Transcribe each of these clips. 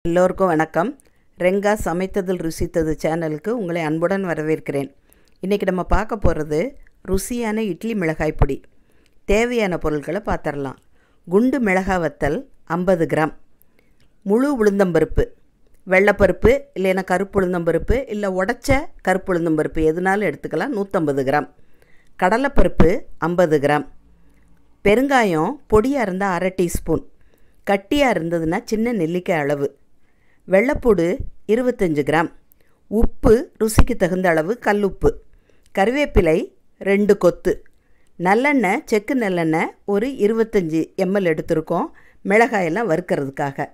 எல்லோருக்கும் வணக்கம் ரெங்கா சமைத்ததில் ருசித்தது சேனலுக்கு உங்களை அன்புடன் வரவேற்கிறேன் இன்றைக்கி நம்ம பார்க்க போகிறது ருசியான இட்லி மிளகாய் பொடி தேவையான பொருட்களை பார்த்துடலாம் குண்டு மிளகாய் வத்தல் ஐம்பது கிராம் முழு உளுந்தம்பருப்பு வெள்ளைப்பருப்பு இல்லைன்னா கருப்பு உளுந்தம்பருப்பு இல்லை உடச்ச கருப்பு உளுந்தம்பருப்பு எதுனாலும் எடுத்துக்கலாம் நூற்றம்பது கிராம் கடலைப்பருப்பு ஐம்பது கிராம் பெருங்காயம் பொடியாக இருந்தால் அரை டீஸ்பூன் கட்டியாக இருந்ததுன்னா சின்ன நெல்லிக்காய் அளவு வெள்ளைப்பூடு இருபத்தஞ்சு கிராம் உப்பு ருசிக்கு தகுந்த அளவு கல்லுப்பு கருவேப்பிலை ரெண்டு கொத்து நல்லெண்ணெய் செக்கு நல்லெண்ணெய் ஒரு இருபத்தஞ்சி எம்எல் எடுத்திருக்கோம் மிளகாயெல்லாம் வறுக்கிறதுக்காக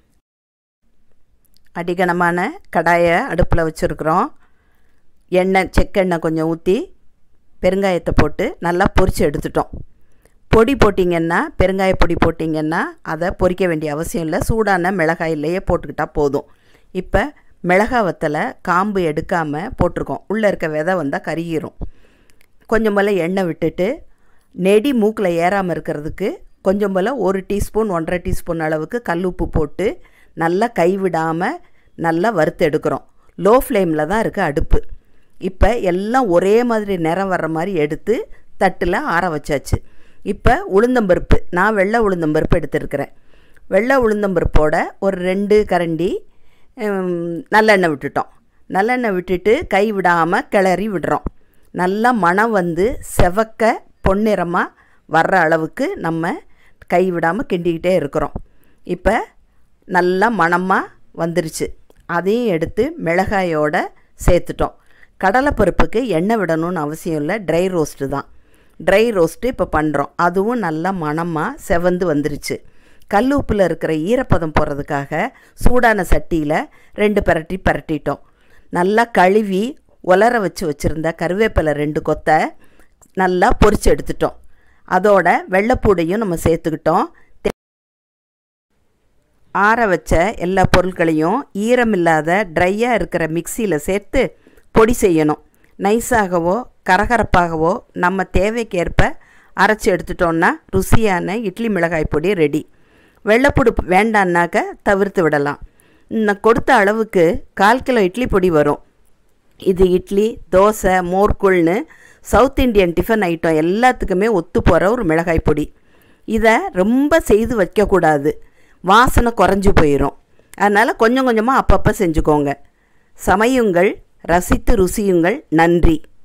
அடிகனமான கடாயை அடுப்பில் வச்சுருக்குறோம் எண்ணெய் செக்கெண்ணெய் கொஞ்சம் ஊற்றி பெருங்காயத்தை போட்டு நல்லா பொரித்து எடுத்துட்டோம் பொடி போட்டிங்கன்னா பெருங்காய பொடி போட்டிங்கன்னா அதை பொரிக்க வேண்டிய அவசியம் இல்லை சூடான மிளகாயிலேயே போட்டுக்கிட்டால் போதும் இப்போ மிளகாய் வத்தலை காம்பு எடுக்காமல் போட்டிருக்கோம் உள்ளே இருக்க விதை வந்தால் கருகிரும் கொஞ்சம் போல் எண்ணெய் விட்டுட்டு நெடி மூக்கில் ஏறாமல் இருக்கிறதுக்கு கொஞ்சம் போல் ஒரு டீஸ்பூன் ஒன்றரை டீஸ்பூன் அளவுக்கு கல் உப்பு போட்டு நல்லா கைவிடாமல் நல்லா வறுத்து எடுக்கிறோம் லோ ஃப்ளேமில் தான் இருக்குது அடுப்பு இப்போ எல்லாம் ஒரே மாதிரி நிறம் வர்ற மாதிரி எடுத்து தட்டில் ஆற வச்சாச்சு இப்போ உளுந்தம்பருப்பு நான் வெள்ளை உளுந்தம்பருப்பு எடுத்துருக்கிறேன் வெள்ளை உளுந்தம்பருப்போட ஒரு ரெண்டு கரண்டி நல்லெண்ணெய் விட்டுட்டோம் நல்லெண்ணெய் விட்டுட்டு கை விடாமல் கிளறி விடுறோம் நல்லா மணம் வந்து செவக்க பொன்னிறமாக வர்ற அளவுக்கு நம்ம கை விடாமல் கிண்டிக்கிட்டே இருக்கிறோம் இப்போ நல்லா மணமாக வந்துருச்சு அதையும் எடுத்து மிளகாயோட சேர்த்துட்டோம் கடலைப்பருப்புக்கு எண்ணெய் விடணும்னு அவசியம் இல்லை ட்ரை ரோஸ்ட்டு தான் ட்ரை ரோஸ்ட்டு இப்போ பண்ணுறோம் அதுவும் நல்லா மணமாக செவந்து வந்துருச்சு கல் உப்பில் இருக்கிற ஈரப்பதம் போகிறதுக்காக சூடான சட்டியில் ரெண்டு பரட்டி பரட்டிட்டோம் நல்லா கழுவி உலர வச்சு வச்சுருந்த கருவேப்பிலை ரெண்டு கொத்தை நல்லா பொரித்து எடுத்துட்டோம் அதோட வெள்ளைப்பூடையும் நம்ம சேர்த்துக்கிட்டோம் ஆற வச்ச எல்லா பொருட்களையும் ஈரமில்லாத ட்ரையாக இருக்கிற மிக்சியில் சேர்த்து பொடி செய்யணும் நைஸாகவோ கரகரப்பாகவோ நம்ம தேவைக்கேற்ப அரைச்சி எடுத்துட்டோன்னா ருசியான இட்லி மிளகாய் பொடி ரெடி வெள்ளைப்புடு வேண்டான்னாக்க தவிர்த்து விடலாம் நான் கொடுத்த அளவுக்கு கால் கிலோ இட்லி பொடி வரும் இது இட்லி தோசை மோர்குள்னு சவுத் இண்டியன் டிஃபன் ஐட்டம் எல்லாத்துக்குமே ஒத்து போகிற ஒரு மிளகாய் பொடி இதை ரொம்ப செய்து வைக்கக்கூடாது வாசனை குறைஞ்சி போயிடும் அதனால் கொஞ்சம் கொஞ்சமாக அப்பப்போ செஞ்சுக்கோங்க சமையுங்கள் ரசித்து ருசியுங்கள் நன்றி